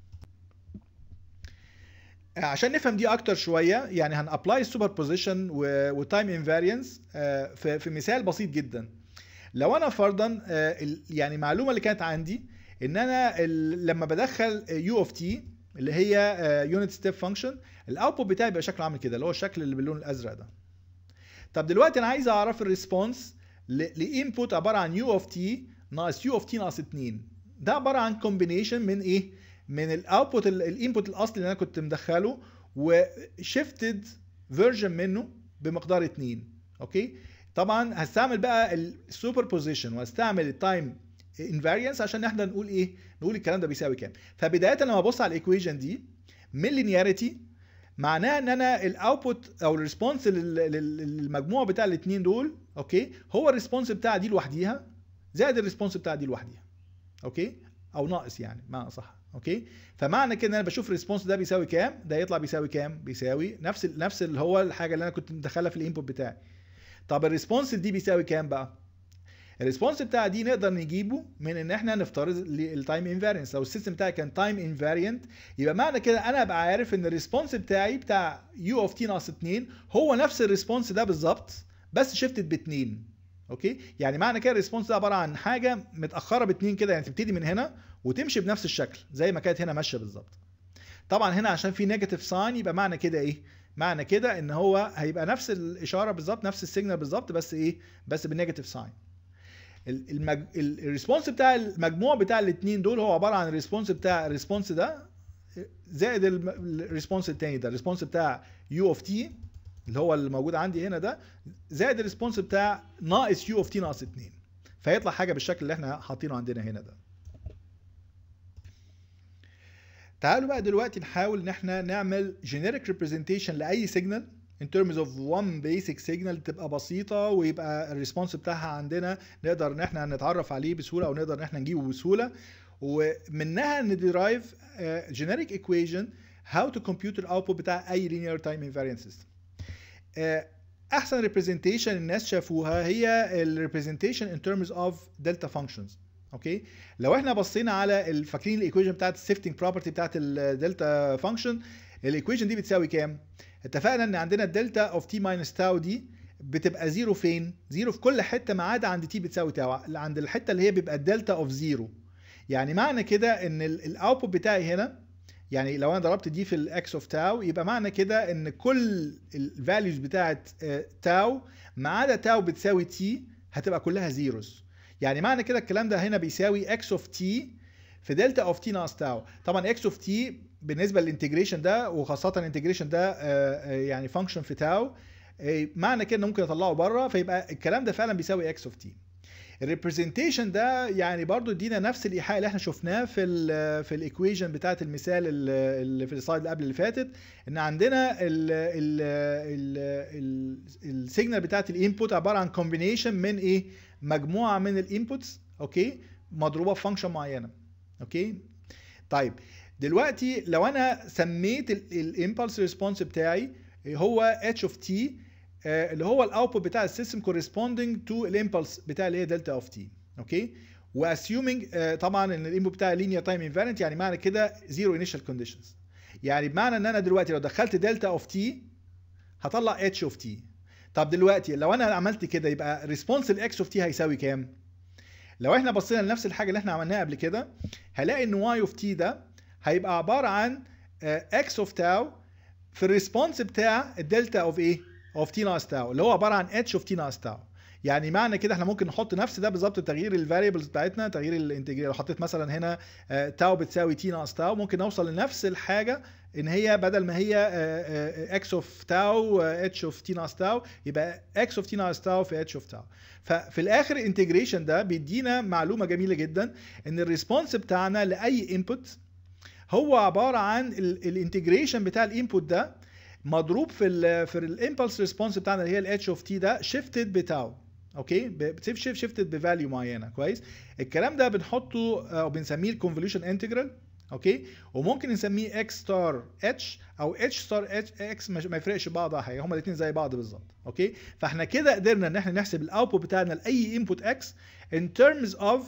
S1: عشان نفهم دي اكتر شويه يعني هنابلاي السوبر بوزيشن والتايم انفاريانس في مثال بسيط جدا لو انا فرضا يعني المعلومه اللي كانت عندي ان انا لما بدخل يو اوف تي اللي هي يونت ستيب فانكشن الاوتبوت بتاعي بيبقى شكله عامل كده اللي هو الشكل اللي باللون الازرق ده طب دلوقتي انا عايز اعرف الريسبونس لانبوت عباره عن يو اوف تي ناقص يو اوف تي ناقص 2 ده عباره عن كومبينيشن من ايه من الاوتبوت الانبوت الاصلي اللي انا كنت مدخله وشيفتد فيرجن منه بمقدار 2 اوكي طبعا هستعمل بقى السوبر بوزيشن وهستعمل التايم انفاريانس عشان نقدر نقول ايه نقول الكلام ده بيساوي كام فبدايه لما ابص على الايكويشن دي من لينياريتي معناها ان انا الاوتبوت او الريسبونس للمجموع بتاع الاثنين دول اوكي هو الريسبونس بتاع دي لوحديها زائد الريسبونس بتاع دي لوحديها اوكي او ناقص يعني معنى صح اوكي فمعنى كده ان انا بشوف الريسبونس ده بيساوي كام ده يطلع بيساوي كام بيساوي نفس نفس اللي هو الحاجه اللي انا كنت مدخلها في الانبوت بتاعي طب الريسبونس دي بيساوي كام بقى الريسبونس بتاع دي نقدر نجيبه من ان احنا نفترض التايم انفارينس لو السيستم بتاعي كان تايم انفاريانت يبقى معنى كده انا ابقى عارف ان الريسبونس بتاعي بتاع يو اوف تي ناقص 2 هو نفس الريسبونس ده بالظبط بس شيفتد ب 2 اوكي يعني معنى كده الريسبونس ده عباره عن حاجه متاخره ب 2 كده يعني تبتدي من هنا وتمشي بنفس الشكل زي ما كانت هنا ماشيه بالظبط طبعا هنا عشان في نيجاتيف ساين يبقى معنى كده ايه معنى كده ان هو هيبقى نفس الاشاره بالظبط نفس السيجنال بالظبط بس ايه بس بالنيجاتيف ساين المج... الريسبونس بتاع المجموع بتاع الاثنين دول هو عباره عن الريسبونس بتاع الريسبونس ده زائد الريسبونس الثاني ده الريسبونس بتاع يو اوف تي اللي هو اللي موجود عندي هنا ده زائد الريسبونس بتاع ناقص يو اوف تي ناقص 2 فيطلع حاجه بالشكل اللي احنا حاطينه عندنا هنا ده تعالوا بقى دلوقتي نحاول ان احنا نعمل جينيريك ريبريزنتيشن لاي سيجنال in terms of one basic signal تبقى بسيطة ويبقى الريسبونس بتاعها عندنا نقدر ان احنا نتعرف عليه بسهولة او نقدر ان احنا نجيبه بسهولة ومنها ندرايف generic equation how to compute الاوتبوت بتاع اي linear time invariant system. احسن representation الناس شافوها هي الريبريزنتيشن in terms of delta functions. اوكي لو احنا بصينا على فاكرين الايكويشن بتاعت السيفتنج بروبرتي بتاعت الدلتا فانكشن الايكويشن دي بتساوي كام؟ اتفقنا ان عندنا الدلتا اوف تي ماينس تاو دي بتبقى زيرو فين؟ زيرو في كل حته ما عدا عند تي بتساوي تاو عند الحته اللي هي بيبقى الدلتا اوف زيرو يعني معنى كده ان الاوتبوت بتاعي هنا يعني لو انا ضربت دي في الاكس اوف تاو يبقى معنى كده ان كل الفاليوز بتاعت تاو ما عدا تاو بتساوي تي هتبقى كلها زيروز يعني معنى كده الكلام ده هنا بيساوي اكس اوف تي في دلتا اوف تي ناقص تاو طبعا اكس اوف تي بالنسبه للانتجريشن ده وخاصه الانتجريشن ده يعني فانكشن في تاو معنى كده ممكن اطلعه بره فيبقى الكلام ده فعلا بيساوي اكس اوف تي الريبريزنتيشن ده يعني برضو ادينا نفس الايحاء اللي احنا شفناه في ال في الايكويشن بتاعه المثال اللي في السلايد اللي قبل اللي فاتت ان عندنا السيجنال بتاعه الانبوت عباره عن كومبينيشن من ايه مجموعه من الانبوتس اوكي مضروبه في فانكشن معينه اوكي طيب دلوقتي لو انا سميت الامبلس ريسبونس بتاعي هو اتش اوف تي اللي هو الاوتبوت بتاع السيستم كورسبوندنج تو الامبلس بتاع اللي هي دلتا اوف تي اوكي واسيومينج طبعا ان الانبوت بتاعي لينير تايم انفارنت يعني معنى كده زيرو انيشال كونديشنز يعني بمعنى ان انا دلوقتي لو دخلت دلتا اوف تي هطلع اتش اوف تي طب دلوقتي لو انا عملت كده يبقى ريسبونس الاكس اوف تي هيساوي كام لو احنا بصينا لنفس الحاجه اللي احنا عملناها قبل كده هلاقي ان واي اوف تي ده هيبقى عباره عن اكس اوف تاو في الريسبونس بتاع الدلتا اوف ايه اوف تي ناقص تاو اللي هو عباره عن اتش اوف تي ناقص تاو يعني معنى كده احنا ممكن نحط نفس ده بالظبط تغيير الفاريبلز بتاعتنا تغيير الانتجرال لو حطيت مثلا هنا تاو بتساوي تي ناقص تاو ممكن نوصل لنفس الحاجه ان هي بدل ما هي اكس اوف تاو اتش اوف تي ناقص تاو يبقى اكس اوف تي ناقص تاو في اتش اوف تاو ففي الاخر الانتجريشن ده بيدينا معلومه جميله جدا ان الريسبونس بتاعنا لاي انبوت هو عباره عن الانتجريشن بتاع الانبوت ده مضروب في ال في الامبلس ريسبونس بتاعنا اللي هي الاتش اوف تي ده شيفتد بتاو اوكي بتسيف شيفت شيفتد بفاليو معينه كويس الكلام ده بنحطه او بنسميه الكونفوليوشن انتجرال اوكي وممكن نسميه اكس ستار اتش او اتش ستار اتش اكس ما يفرقش بعض حاجه هما الاثنين زي بعض بالظبط اوكي فاحنا كده قدرنا ان احنا نحسب الاوتبوت بتاعنا لاي انبوت اكس ان terms اوف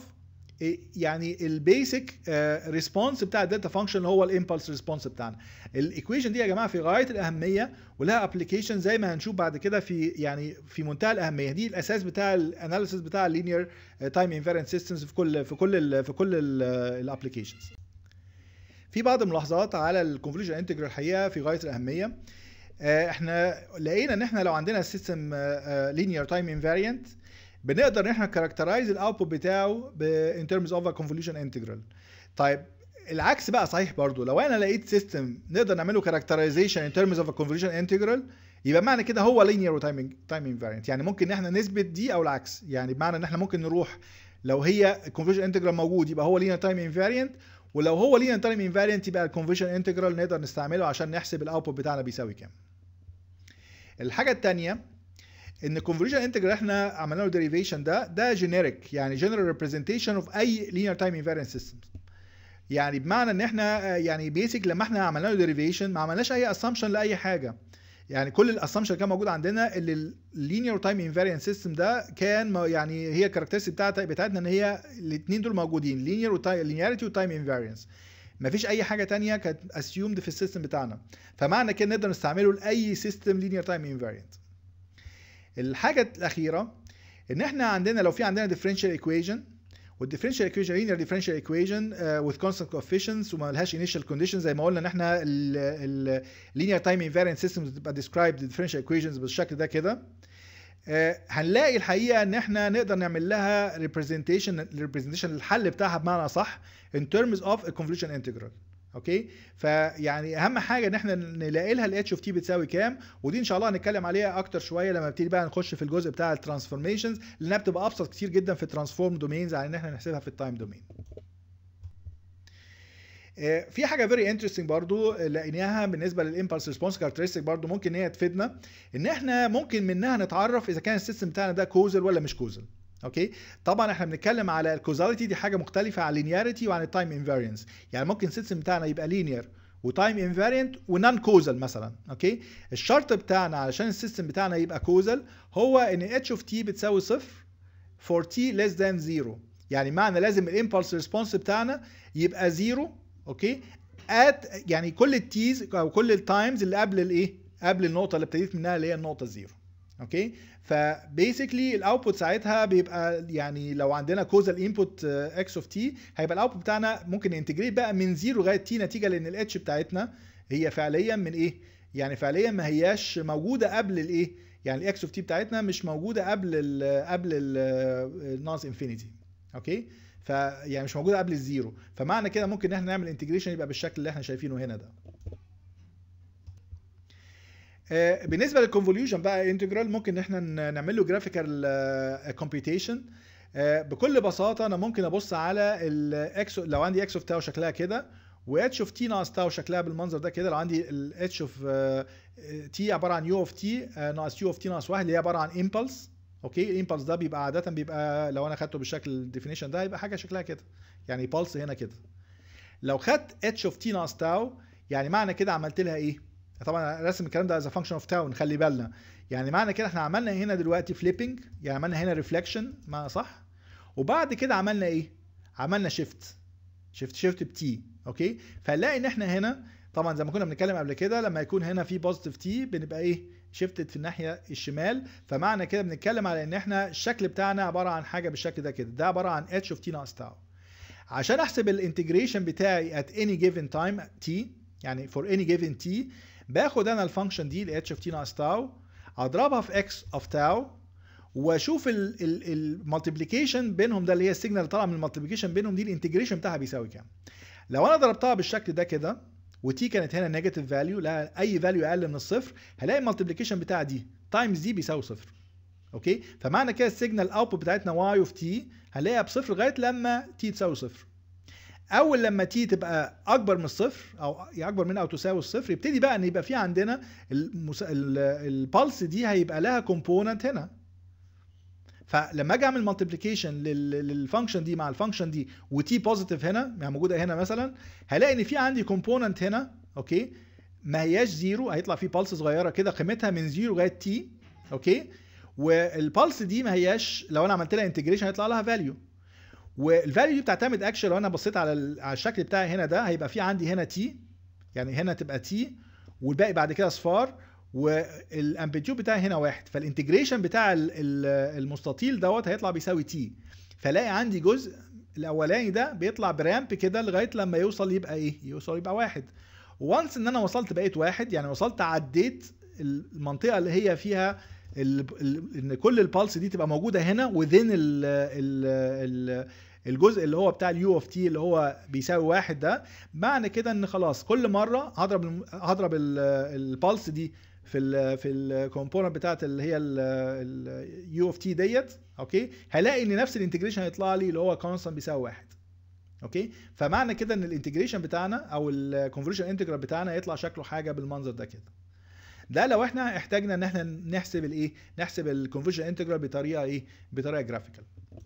S1: يعني البيسك ريسبونس بتاع الداتا فانكشن اللي هو الامبلس ريسبونس بتاعنا الايكويشن دي يا جماعه في غايه الاهميه ولها ابلكيشن زي ما هنشوف بعد كده في يعني في منتهى الاهميه دي الاساس بتاع الاناليسيس بتاع اللينير تايم انفيرنت سيستمز في كل في كل ال في كل الابلكيشنز في بعض الملاحظات على الكونفوليوشن انتجرال الحقيقه في غايه الاهميه احنا لقينا ان احنا لو عندنا سيستم لينير تايم انفاريانت بنقدر ان احنا كاركترايز الاوتبوت بتاعه ان terms اوف كونفوليوشن انتجرال طيب العكس بقى صحيح برضو لو انا لقيت سيستم نقدر نعمله كاركترايزيشن ان terms اوف كونفوليوشن انتجرال يبقى معنى كده هو لينير وتايم تايم انفاريانت يعني ممكن ان احنا نثبت دي او العكس يعني بمعنى ان احنا ممكن نروح لو هي الكونفوليوشن انتجرال موجود يبقى هو لينير تايم انفاريانت ولو هو لينير تايم انفاريانت يبقى الكونفوليوشن انتجرال نقدر نستعمله عشان نحسب الاوتبوت بتاعنا بيساوي كام الحاجه الثانيه ان الكونفوليوشن انتجرال احنا عملنا له ديريفيشن ده ده جينيريك يعني جنرال ريبريزنتيشن اوف اي لينير تايم انفاريانت سيستمز يعني بمعنى ان احنا يعني بيسك لما احنا عملنا له ديريفيشن ما عملناش اي اسامبشن لاي حاجه يعني كل الاسامبشن اللي كان موجود عندنا اللي اللينير تايم انفاريانت سيستم ده كان يعني هي الكاركترستيك بتاعتها بتاعتنا ان هي الاثنين دول موجودين لينير ولينياريتي وتايم انفاريانس مفيش اي حاجه تانية كانت اسيومد في السيستم بتاعنا فمعنى كده نقدر نستعمله لاي سيستم لينير تايم انفاريانت الحاجه الاخيره ان احنا عندنا لو في عندنا ديفرنشال ايكويشن والديفرنشال ايكويشن لينير ديفرنشال ايكويشن وذ كونستنت كوفيشنز وما لهاش انيشال كونديشن زي ما قلنا ان احنا اللينير تايم انفاريانت سيستمز بتبقى ديسكرايبد ديفرنشال ايكويشنز بالشكل ده كده هنلاقي الحقيقه ان احنا نقدر نعمل لها ريبريزنتيشن ريبريزنتيشن الحل بتاعها بمعنى صح in terms of a convolution integral اوكي فيعني اهم حاجه ان احنا نلاقي لها الاتش اوف تي بتساوي كام ودي ان شاء الله هنتكلم عليها اكتر شويه لما نبتدي بقى نخش في الجزء بتاع الترانسفورميشنز لانها بتبقى ابسط كتير جدا في الترانسفورم دومينز عن ان احنا نحسبها في التايم دومين في حاجه فيري انترستنج برضو لقيناها بالنسبه للامبلس ريسبونس كاركترستيك برضو ممكن ان هي تفيدنا ان احنا ممكن منها نتعرف اذا كان السيستم بتاعنا ده كوزل ولا مش كوزل اوكي طبعا احنا بنتكلم على الكوزاليتي دي حاجه مختلفه عن اللينياريتي وعن التايم انفاريانس يعني ممكن السيستم بتاعنا يبقى لينير وتايم انفاريانت ونون كوزل مثلا اوكي الشرط بتاعنا علشان السيستم بتاعنا يبقى كوزل هو ان اتش اوف تي بتساوي صفر for t less than 0 يعني معنى لازم الامبلس ريسبونس بتاعنا يبقى زيرو اوكي ات يعني كل التيز او كل التايمز اللي قبل الايه قبل النقطه اللي ابتديت منها اللي هي النقطه الزيرو اوكي فبيسكلي الاوتبوت ساعتها بيبقى يعني لو عندنا كوزال انبوت اكس اوف تي هيبقى الاوتبوت بتاعنا ممكن ننتجريت بقى من زيرو لغايه تي نتيجه لان الاتش بتاعتنا هي فعليا من ايه؟ يعني فعليا ما هياش موجوده قبل الايه؟ يعني الاكس اوف تي بتاعتنا مش موجوده قبل ال قبل الناقص انفينيتي اوكي؟ فيعني مش موجوده قبل الزيرو فمعنى كده ممكن ان احنا نعمل انتجريشن يبقى بالشكل اللي احنا شايفينه هنا ده بالنسبه للكونفوليوشن بقى انتجرال ممكن ان احنا نعمل له جرافيكال كومبيوتيشن بكل بساطه انا ممكن ابص على الاكس لو عندي اكس اوف تاو شكلها كده واتش اوف تي ناقص تاو شكلها بالمنظر ده كده لو عندي الاتش اوف تي عباره عن يو اوف تي ناقص يو اوف تي ناقص واحد اللي هي عباره عن امبلس اوكي الامبلس ده بيبقى عاده بيبقى لو انا خدته بالشكل الديفينيشن ده هيبقى حاجه شكلها كده يعني بالس هنا كده لو خدت اتش اوف تي ناقص تاو يعني معنى كده عملت لها ايه طبعا رسم الكلام ده از فانكشن اوف تاو نخلي بالنا يعني معنى كده احنا عملنا هنا دلوقتي فليبنج يعني عملنا هنا ريفليكشن ما صح وبعد كده عملنا ايه عملنا شيفت شيفت شيفت بتي اوكي فنلاقي ان احنا هنا طبعا زي ما كنا بنتكلم قبل كده لما يكون هنا في بوزيتيف تي بنبقى ايه شيفتد في الناحيه الشمال فمعنى كده بنتكلم على ان احنا الشكل بتاعنا عباره عن حاجه بالشكل ده كده ده عباره عن اتش اوف تي ناقص تاو عشان احسب الانتجريشن بتاعي at any given time t يعني for any given t باخد انا الفانكشن دي ال h of t ناقص تاو اضربها في x of تاو واشوف المالتيبليكيشن بينهم ده اللي هي السيجنال اللي طالعه من المالتيبليكيشن بينهم دي الانتجريشن بتاعها بيساوي كام لو انا ضربتها بالشكل ده كده وتي كانت هنا نيجاتيف فاليو لا اي فاليو اقل من الصفر هلاقي المالتيبليكيشن بتاع دي تايمز دي بيساوي صفر اوكي فمعنى كده السيجنال اوتبوت بتاعتنا واي اوف تي هنلاقيها بصفر لغايه لما تي تساوي صفر اول لما تي تبقى اكبر من الصفر او اكبر من او تساوي الصفر يبتدي بقى ان يبقى في عندنا المس... البلس دي هيبقى لها كومبوننت هنا فلما اجي اعمل مالتيبليكيشن للفانكشن دي مع الفانكشن دي وتي بوزيتيف هنا يعني موجوده هنا مثلا هلاقي ان في عندي كومبوننت هنا اوكي ما هياش زيرو هيطلع فيه بلس صغيره كده قيمتها من زيرو لغايه تي اوكي والبلس دي ما هياش لو انا عملت لها انتجريشن هيطلع لها فاليو والفاليو دي بتعتمد اكشن لو انا بصيت على على الشكل بتاعي هنا ده هيبقى في عندي هنا تي يعني هنا تبقى تي والباقي بعد كده اصفار والامبليتيود بتاعي هنا واحد فالانتجريشن بتاع المستطيل دوت هيطلع بيساوي تي فلاقي عندي جزء الاولاني ده بيطلع برامب كده لغايه لما يوصل يبقى ايه يوصل يبقى واحد وانس ان انا وصلت بقيت واحد يعني وصلت عديت المنطقه اللي هي فيها ال ال ان كل البالس دي تبقى موجوده هنا وذين ال ال الجزء اللي هو بتاع اليو اوف تي اللي هو بيساوي واحد ده معنى كده ان خلاص كل مره هضرب هضرب البالس دي في ال في الكومبوننت بتاعت اللي هي اليو اوف تي ديت اوكي هلاقي ان نفس الانتجريشن هيطلع لي اللي هو كونستانت بيساوي واحد اوكي فمعنى كده ان الانتجريشن بتاعنا او الكونفرجن انتجرال بتاعنا يطلع شكله حاجه بالمنظر ده كده ده لو احنا احتاجنا ان احنا نحسب الايه نحسب الكونفرجن انتجرال بطريقه ايه بطريقه جرافيكال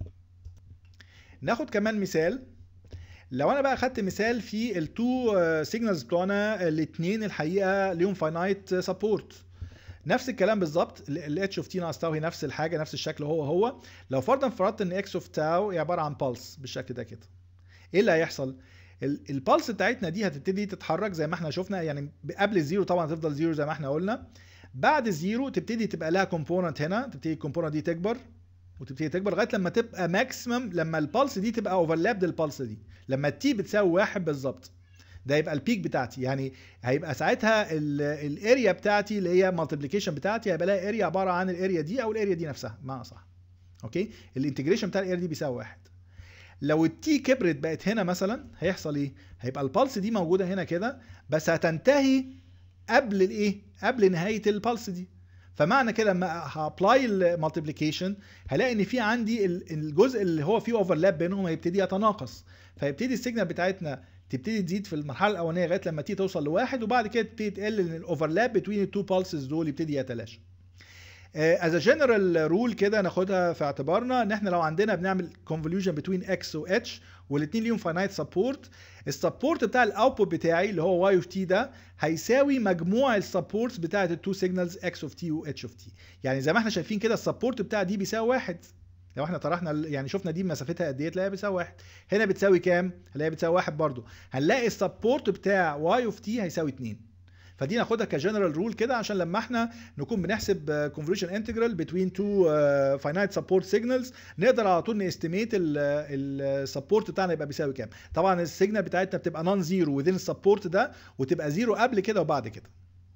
S1: ناخد كمان مثال لو انا بقى خدت مثال في التو سيجنالز بتوعنا الاثنين الحقيقه ليهم فاينايت سبورت نفس الكلام بالظبط الاتش اوف تي ناقص تاو هي نفس الحاجه نفس الشكل هو هو لو فرضا فرضت ان اكس اوف تاو هي عباره عن بالس بالشكل ده كده ايه اللي هيحصل البالس بتاعتنا دي هتبتدي تتحرك زي ما احنا شفنا يعني قبل الزيرو طبعا تفضل زيرو زي ما احنا قلنا بعد الزيرو تبتدي تبقى لها كومبوننت هنا تبتدي الكومبوننت دي تكبر وتبتدي تكبر لغايه لما تبقى ماكسيمم لما البلس دي تبقى اوفرلابد البلس دي لما التي بتساوي واحد بالظبط ده يبقى البيك بتاعتي يعني هيبقى ساعتها الاريا بتاعتي اللي هي مالتيبليكيشن بتاعتي هيبقى لها اريا عباره عن الاريا دي او الاريا دي نفسها بمعنى صح اوكي الانتجريشن بتاع الاريا دي بيساوي واحد لو التي كبرت بقت هنا مثلا هيحصل ايه هيبقى البلس دي موجوده هنا كده بس هتنتهي قبل الايه قبل نهايه البلس دي فمعنى كده لما هابلاي المالتيبليكيشن هلاقي ان في عندي الجزء اللي هو فيه اوفرلاب بينهم هيبتدي يتناقص فيبتدي السيجنال بتاعتنا تبتدي تزيد في المرحله الاولانيه لغايه لما تي توصل لواحد وبعد كده تبتدي تقل لان الاوفرلاب بين التو بالسز دول يبتدي يتلاشى از جنرال رول كده ناخدها في اعتبارنا ان احنا لو عندنا بنعمل كونفوليوشن بين اكس و اتش والاثنين ليهم فاينايت سبورت السبورت بتاع الاوتبوت بتاعي اللي هو واي اوف تي ده هيساوي مجموع السبورتس بتاعه التو سيجنالز اكس اوف تي و اتش اوف تي يعني زي ما احنا شايفين كده السبورت بتاع دي بيساوي واحد لو احنا طرحنا يعني شفنا دي مسافتها قد ايه تلاقيها بتساوي واحد هنا بتساوي كام؟ هنلاقيها بتساوي واحد برضو هنلاقي السبورت بتاع واي اوف تي هيساوي 2 فدي ناخدها كجنرال رول كده عشان لما احنا نكون بنحسب كونفوليوشن انتجرال بتوين تو فاينايت سبورت سيجنالز نقدر على طول نستيميت السبورت بتاعنا يبقى بيساوي كام طبعا السيجنال بتاعتنا بتبقى نون زيرو وذين السبورت ده وتبقى زيرو قبل كده وبعد كده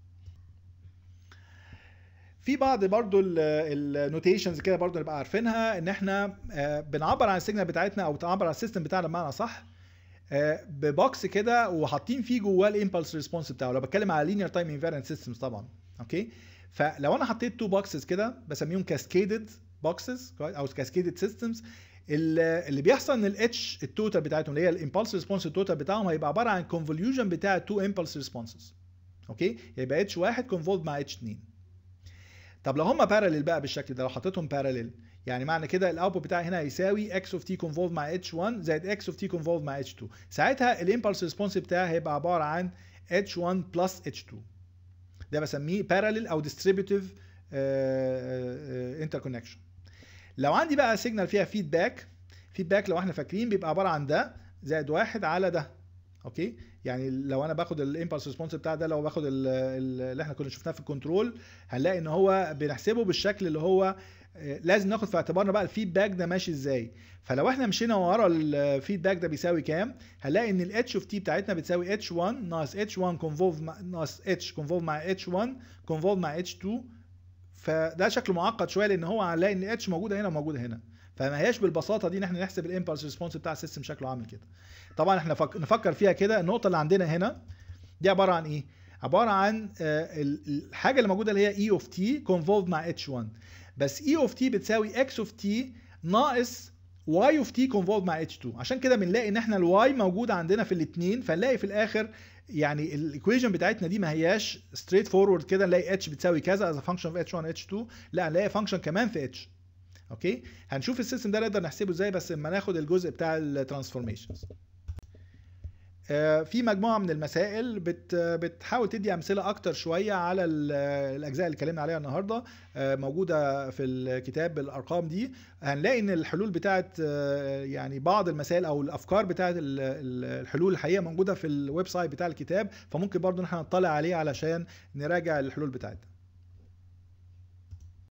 S1: في بعض برضو النوتيشنز كده برضو نبقى عارفينها ان احنا بنعبر عن السيجنال بتاعتنا او بتعبر عن السيستم بتاعنا بمعنى صح ببوكس كده وحاطين فيه جواه الامبلس ريسبونس بتاعه لو بتكلم على لينير تايم انفيرنت سيستمز طبعا اوكي فلو انا حطيت تو بوكسز كده بسميهم كاسكيدد بوكسز او كاسكيدد سيستمز اللي بيحصل ان الاتش التوتال بتاعتهم اللي هي الامبلس ريسبونس التوتال بتاعهم هيبقى عباره عن كونفوليوجن بتاع تو امبلس ريسبونسز اوكي يبقى اتش واحد كونفولد مع اتش 2 طب لو هم باراليل بقى بالشكل ده لو حطيتهم باراليل يعني معنى كده الاوتبوت بتاعي هنا هيساوي x of t convolved مع h1 زائد x of t convolved مع h2 ساعتها الامبلس ريسبونس بتاعي هيبقى عباره عن h1 plus h2 ده بسميه باراليل او distributive انتركونكشن لو عندي بقى سيجنال فيها فيدباك فيدباك لو احنا فاكرين بيبقى عباره عن ده زائد واحد على ده اوكي يعني لو انا باخد الامبلس ريسبونس بتاع ده لو باخد اللي احنا كنا شفناه في الكنترول هنلاقي ان هو بنحسبه بالشكل اللي هو لازم ناخد في اعتبارنا بقى الفيدباك ده ماشي ازاي فلو احنا مشينا ورا الفيدباك ده بيساوي كام هنلاقي ان الاتش اوف تي بتاعتنا بتساوي اتش 1 ناقص اتش 1 كونفولف ناقص اتش كونفولف مع اتش 1 كونفولف مع اتش 2 فده شكله معقد شويه لان هو هنلاقي ان اتش موجوده هنا وموجوده هنا فما هياش بالبساطه دي ان احنا نحسب الامبلس ريسبونس بتاع السيستم شكله عامل كده طبعا احنا فك... نفكر فيها كده النقطه اللي عندنا هنا دي عباره عن ايه عباره عن الحاجه اللي موجوده اللي هي اي اوف تي كونفولف مع اتش 1 بس اي اوف تي بتساوي اكس اوف تي ناقص واي اوف تي كونفولف مع اتش 2 عشان كده بنلاقي ان احنا الواي موجوده عندنا في الاثنين فنلاقي في الاخر يعني الايكويشن بتاعتنا دي ما هياش ستريت فورورد كده نلاقي اتش بتساوي كذا از فانكشن في اتش 1 اتش 2 لا نلاقي فانكشن كمان في اتش اوكي هنشوف السيستم ده نقدر نحسبه ازاي بس لما ناخد الجزء بتاع الترانسفورميشنز في مجموعه من المسائل بت بتحاول تدي امثله اكتر شويه على الاجزاء اللي اتكلمنا عليها النهارده موجوده في الكتاب بالارقام دي هنلاقي ان الحلول بتاعت يعني بعض المسائل او الافكار بتاعت الحلول الحقيقه موجوده في الويب سايت بتاع الكتاب فممكن برضو احنا نطلع عليه علشان نراجع الحلول بتاعتنا